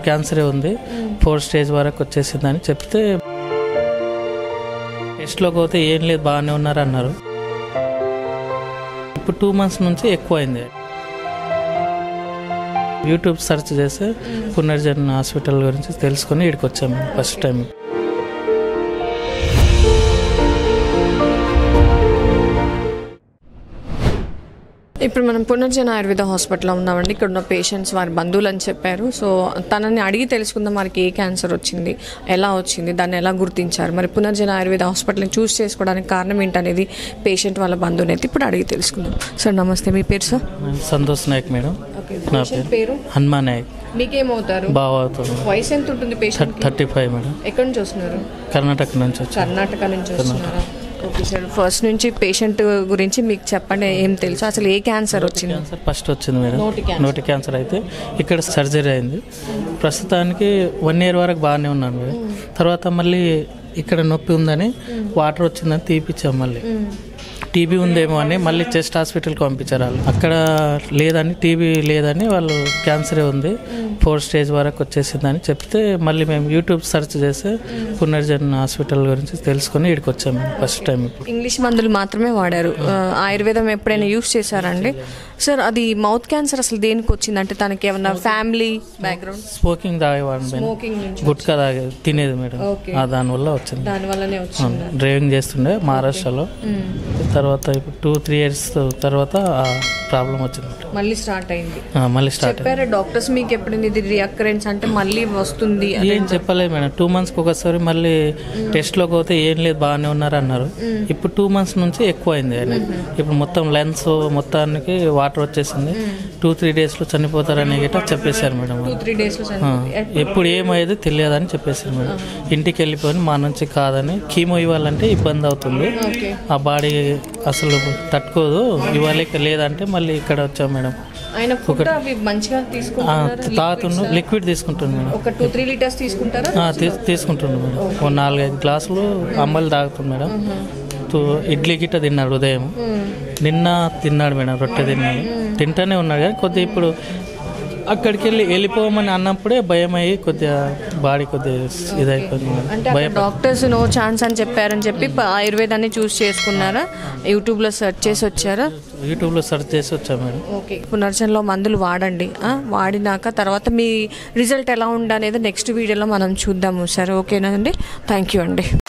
క్యాన్సరే ఉంది four stage వరకు వచ్చేసిందని చెప్తే టెస్ట్లోకి పోతే ఏం లేదు బాగానే ఉన్నారు అన్నారు ఇప్పుడు టూ మంత్స్ నుంచి ఎక్కువ అయింది యూట్యూబ్ సెర్చ్ చేస్తే పునర్జన్ హాస్పిటల్ గురించి తెలుసుకొని ఇక్కడికి వచ్చాము ఫస్ట్ టైం ఇప్పుడు మనం పునర్జన ఆయుర్వేద హాస్పిటల్లో ఉన్నామండి ఇక్కడ ఉన్న పేషెంట్స్ వారి బంధువులు అని చెప్పారు సో తనని అడిగి తెలుసుకుందాం వారికి ఏ క్యాన్సర్ వచ్చింది ఎలా వచ్చింది దాన్ని ఎలా గుర్తించారు మరి పునర్జన ఆయుర్వేద హాస్పిటల్ని చూస్ చేసుకోవడానికి కారణం ఏంటనేది పేషెంట్ వాళ్ళ బంధువుని అయితే ఇప్పుడు అడిగి తెలుసుకుందాం సార్ నమస్తే మీ పేరు sir Santosh Nayak madam okay నా పేషెంట్ పేరు పేరు హనుమాన్ నాయక్ మీకేమవుతారు బాగా అవుతుంది వయసు ఎంత ఉంటుంది పేషెంట్ థర్టీ ఫైవ్ మేడం ఎక్కడి నుంచి వస్తున్నారు కర్ణాటక నుంచి వచ్చాను కర్ణాటక నుంచి వస్తున్నారా ఓకే సార్ ఫస్ట్ నుంచి పేషెంట్ గురించి మీకు చెప్పండి ఏం తెలుసు అసలు ఏ క్యాన్సర్ వచ్చింది క్యాన్సర్ ఫస్ట్ వచ్చింది మేడం నోటి క్యాన్సర్. నోటి క్యాన్సర్ అయితే ఇక్కడ సర్జరీ అయింది ప్రస్తుతానికి వన్ ఇయర్ వరకు బాగానే ఉన్నాను మేడం తర్వాత మళ్ళీ ఇక్కడ నొప్పి ఉందని వాటర్ వచ్చిందని తీపిచ్చాం మళ్ళీ టీబీ ఉందేమో అని మళ్ళీ చెస్ట్ హాస్పిటల్కి పంపించారు వాళ్ళు అక్కడ లేదని టీబీ లేదని వాళ్ళు క్యాన్సరే ఉంది ఫోర్ స్టేజ్ వరకు వచ్చేసిందని చెప్తే మళ్ళీ మేము యూట్యూబ్ సెర్చ్ చేస్తే పునర్జన్ హాస్పిటల్ గురించి తెలుసుకొని ఇక్కడికి వచ్చాము ఫస్ట్ టైం ఇప్పుడు ఇంగ్లీష్ మందులు మాత్రమే వాడారు ఆ, ఆయుర్వేదం ఎప్పుడైనా యూస్ చేశారండి సార్ అది మౌత్ క్యాన్సర్ అసలు దేనికి వచ్చింది అంటే తనకి ఏమన్నా ఫ్యామిలీ బ్యాక్గ్రౌండ్ స్మోకింగ్ తాగేవాడు మేడం స్మోకింగ్ నుంచి గుట్కా తాగే తినేది మేడం ఓకే. ఆ దానివల్ల వచ్చింది దాని వల్లనే వచ్చింది డ్రైవింగ్ చేస్తుండే మహారాష్ట్రలో తర్వాత ఇప్పుడు టూ త్రీ ఇయర్స్ తర్వాత ఆ ప్రాబ్లం వచ్చింది మేడం. మళ్ళీ స్టార్ట్ అయింది ఆ, మళ్ళీ స్టార్ట్ చెప్పారా డాక్టర్స్ మీకు ఎప్పుడు ఇది రియాకరెన్స్ అంటే మళ్ళీ వస్తుంది అని? ఏం చెప్పలేదు మేడం టూ మంత్స్కి ఒకసారి మళ్ళీ టెస్ట్లోకి పోతే ఏం లేదు బాగానే ఉన్నారు అన్నారు ఇప్పుడు టూ మంత్స్ నుంచి ఎక్కువ అయింది ఆయన ఇప్పుడు మొత్తం లెన్స్ మొత్తానికి వాటర్ వచ్చేసింది టూ త్రీ డేస్లో చనిపోతారని గిట్ట చెప్పేశారు మేడం టూ త్రీ డేస్ లో ఆ, చనిపోతుంది. ఎప్పుడు ఏమయ్యేది తెలియదని చెప్పేసారు మేడం ఇంటికి వెళ్ళిపోయి మా నుంచి కాదని కీమో ఇవ్వాలంటే ఇబ్బంది అవుతుంది ఓకే ఆ బాడీ అసలు తట్టుకోదు ఇవ్వాలి లేదంటే మళ్ళీ ఇక్కడ వచ్చాం మేడం ఆయన ఫుడ్ అవి మంచిగా ఆ, తీసుకుంటున్నారు తాగుతుండు లిక్విడ్ తీసుకుంటుంది మేడం ఒక టూ త్రీ లీటర్స్ తీసుకుంటారా ఆ, తీ- తీసుకుంటుండు మేడం ఓ నాలుగైదు గ్లాసులు అమ్మలు తాగుతుంది మేడం తో ఇడ్లీ గిట్ట తిన్నాడు ఉదయం నిన్న తిన్నాడు మేడం రొట్టె తిన్నాడు తింటానే ఉన్నాడు కానీ కొద్దిగా ఇప్పుడు అక్కడికి వెళ్ళి వెళ్ళిపోమని అన్నప్పుడే భయం అయ్యి కొద్దిగా బాడీ కొద్దిగా ఇదైపోయింది మేడం. అంటే అక్కడ డాక్టర్స్ నో ఛాన్స్ అని చెప్పారని చెప్పి ప- ఆయుర్వేదాన్ని చూస్ చేసుకున్నారా యూట్యూబ్ లో సెర్చ్ చేసి వచ్చారా యూట్యూబ్లో సెర్చ్ చేసి వచ్చాం మేడం ఓకే పునర్జన్లో మందులు వాడండి ఆ, వాడినాక తర్వాత మీ రిజల్ట్ ఎలా ఉండనేది నెక్స్ట్ వీడియోలో మనం చూద్దాము సరే ఓకేనా అండి థ్యాంక్ యూ అండి